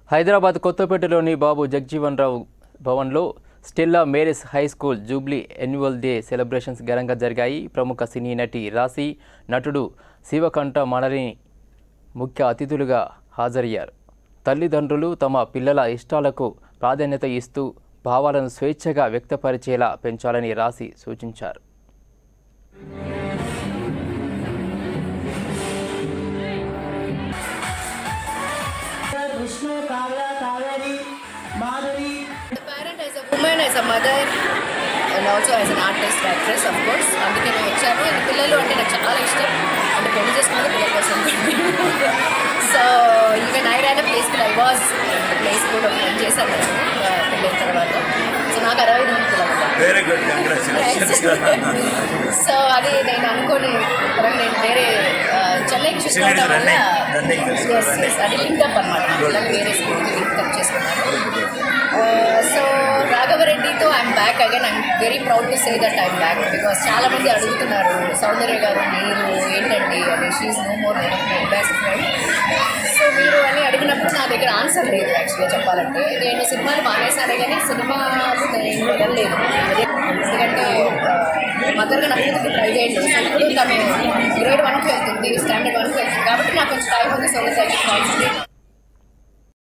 హైదరాబాద్ కొత్తపేటలోని బాబు జగజీవన్ రావు భవన్లో Stella Mary's high school jubilee annual day celebrations ఘనంగా జరిగాయి ప్రముఖ సినీ నటి రాశి నటుడు శివకంఠ మనరిని ముఖ్య అతిథులుగా హాజరయ్యారు తల్లిదండ్రులు తమ పిల్లల ఇష్టాలకు ప్రాధాన్యత ఇస్తూ భావాలను స్వేచ్ఛగా వ్యక్తపరిచేలా పెంచాలని రాశి సూచించారు Vishnu Kavya Kaveri Madhuri The parent as a woman, as a mother, and also as an artist, actress, of course. అందుకే నేను వచ్చాను అండ్ పిల్లలు అంటే నాకు చాలా ఇష్టం అంటే పెళ్లి చేసుకున్నది పిల్లల కోసం so even I ran place I was place కూడా పని చేశాను నేను ఆ, పెళ్ళైన తర్వాత సో నాకు అరవై మంది పిల్లలు ఉన్నారు. వెరీ గుడ్ కంగ్రాచులేషన్స్ సో అది నేను అనుకోని తర్వాత నేను వేరే ఆ, చెన్నైకి షిఫ్ట్ అవడం వల్ల Running, running. Yes, yes, అది లింక్అప్ అనమాట పిల్లలు వేరే స్కూల్కి లింక్అప్ చేసుకున్నాను సో రాఘవరెడ్డితో I'm back again I'm very proud to say that I'm back because చాలా మంది అడుగుతున్నారు సౌందర్య గారు మీరు ఏంటండి అని she no more my best friend so మీరు అని అడిగినప్పుడు నా దగ్గర ఆన్సర్ లేదు యాక్చువల్గా చెప్పాలంటే నేను సినిమాలు మానేశాను కానీ సినిమాలు నేను వెళ్ళలేదు ఎందుకంటే మదర్గా నా కూతురికి ట్రై చేయండి సో ఇప్పుడు తను గ్రేడ్ వన్కి వెళ్తుంది స్టాండర్డ్ వన్కి వెళ్తుంది కాబట్టి నాకు కొంచెం టైం ఉంది సో కాన్సన్ట్రేట్